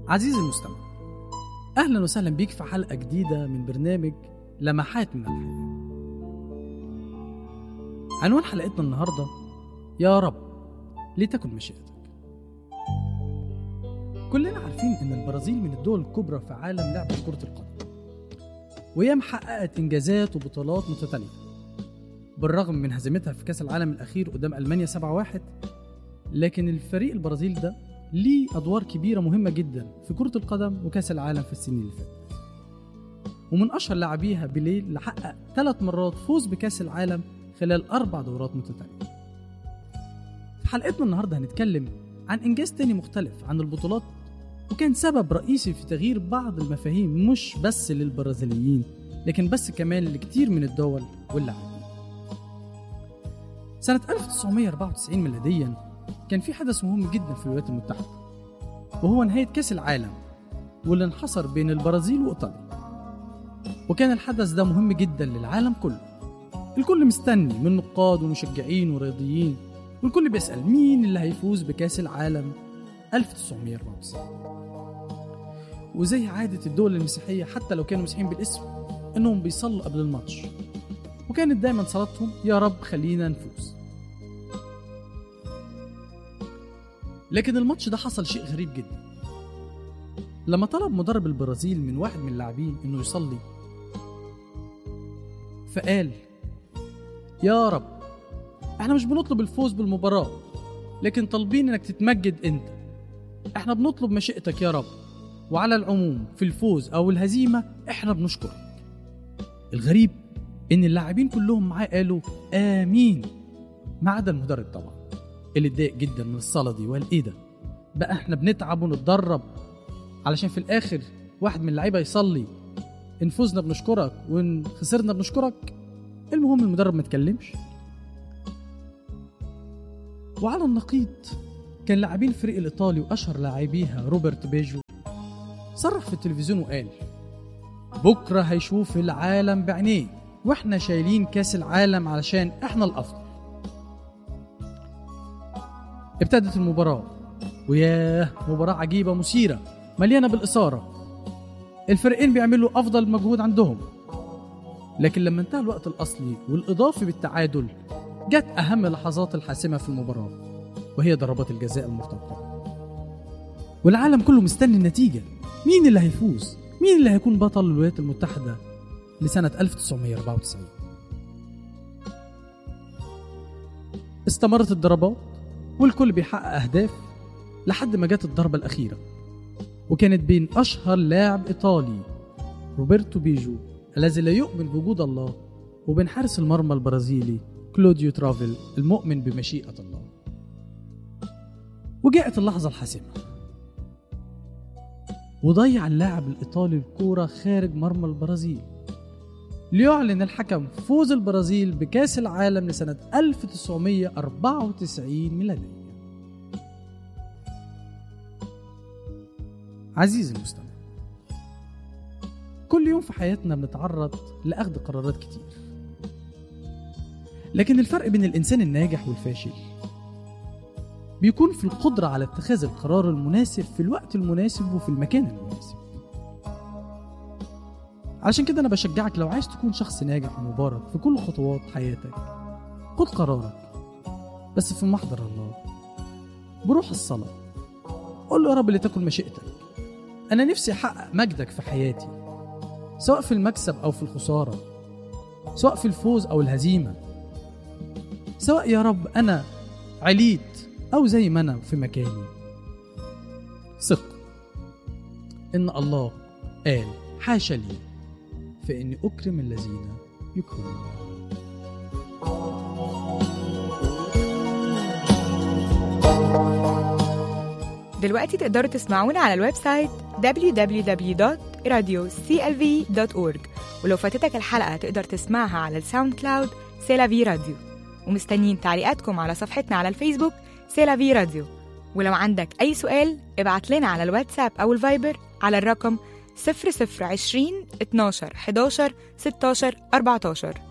عزيزي المستمع أهلا وسهلا بيك في حلقة جديدة من برنامج لمحات من الحياة عنوان حلقتنا النهاردة يا رب لتكن مشيئتك كلنا عارفين إن البرازيل من الدول الكبرى في عالم لعبة كرة القدم وهي محققت إنجازات وبطولات متتالية بالرغم من هزيمتها في كأس العالم الأخير قدام ألمانيا 7-1 لكن الفريق البرازيل ده ليه أدوار كبيرة مهمة جدا في كرة القدم وكأس العالم في السنين اللي فاتت ومن أشهر لاعبيها بيليه اللي حقق ثلاث مرات فوز بكأس العالم خلال أربع دورات متتالية في حلقتنا النهاردة هنتكلم عن إنجاز تاني مختلف عن البطولات وكان سبب رئيسي في تغيير بعض المفاهيم مش بس للبرازيليين لكن بس كمان لكتير من الدول واللاعبين سنة 1994 ميلاديا كان في حدث مهم جدا في الولايات المتحدة وهو نهاية كأس العالم واللي انحصر بين البرازيل وإيطاليا وكان الحدث ده مهم جدا للعالم كله الكل مستني من نقاد ومشجعين ورياضيين والكل بيسأل مين اللي هيفوز بكأس العالم 1994 وزي عادة الدول المسيحية حتى لو كانوا مسيحيين بالاسم انهم بيصلوا قبل الماتش وكانت دايما صلاتهم يا رب خلينا نفوز لكن الماتش ده حصل شيء غريب جدا لما طلب مدرب البرازيل من واحد من اللاعبين انه يصلي فقال يا رب احنا مش بنطلب الفوز بالمباراة لكن طالبين انك تتمجد انت احنا بنطلب مشيئتك يا رب وعلى العموم في الفوز او الهزيمة احنا بنشكرك الغريب ان اللاعبين كلهم معاه قالوا امين ما عدا المدرب طبعا اللي اتضايق جدا من الصلاة دي وقال ايه ده بقى احنا بنتعب ونتدرب علشان في الاخر واحد من اللعيبة يصلي ان فزنا بنشكرك وان خسرنا بنشكرك المهم المدرب ما اتكلمش وعلى النقيض كان لاعبين الفريق الايطالي واشهر لاعبيها روبرت بيجو صرح في التلفزيون وقال بكره هيشوف العالم بعينيه واحنا شايلين كاس العالم علشان احنا الافضل ابتدت المباراة وياه مباراة عجيبة مثيرة مليانة بالإثارة الفريقين بيعملوا أفضل مجهود عندهم لكن لما انتهى الوقت الأصلي والإضافي بالتعادل جت أهم اللحظات الحاسمة في المباراة وهي ضربات الجزاء المرتقبة والعالم كله مستني النتيجة مين اللي هيفوز؟ مين اللي هيكون بطل الولايات المتحدة لسنة 1994 استمرت الضربات والكل بيحقق أهداف لحد ما جت الضربة الأخيرة وكانت بين أشهر لاعب إيطالي روبرتو بيجو الذي لا يؤمن بوجود الله وبين حارس المرمى البرازيلي كلوديو ترافيل المؤمن بمشيئة الله وجاءت اللحظة الحاسمة وضيع اللاعب الإيطالي الكورة خارج مرمى البرازيل ليعلن الحكم فوز البرازيل بكأس العالم لسنة 1994 ميلادية عزيزي المستمع كل يوم في حياتنا بنتعرض لأخذ قرارات كتير لكن الفرق بين الإنسان الناجح والفاشل بيكون في القدرة على اتخاذ القرار المناسب في الوقت المناسب وفي المكان المناسب علشان كده أنا بشجعك لو عايز تكون شخص ناجح ومبارك في كل خطوات حياتك خد قرارك بس في محضر الله بروح الصلاة قول له يا رب لتكن مشيئتك أنا نفسي أحقق مجدك في حياتي سواء في المكسب أو في الخسارة سواء في الفوز أو الهزيمة سواء يا رب أنا عليت أو زي ما أنا في مكاني ثق إن الله قال حاشا لي فإني أكرم الذين يكرمون دلوقتي تقدروا تسمعونا على الويب سايت www.radioclv.org ولو فاتتك الحلقة تقدر تسمعها على الساوند كلاود سيلافي راديو ومستنيين تعليقاتكم على صفحتنا على الفيسبوك سيلافي راديو ولو عندك أي سؤال ابعت لنا على الواتساب أو الفايبر على الرقم 0020 12 11 16 14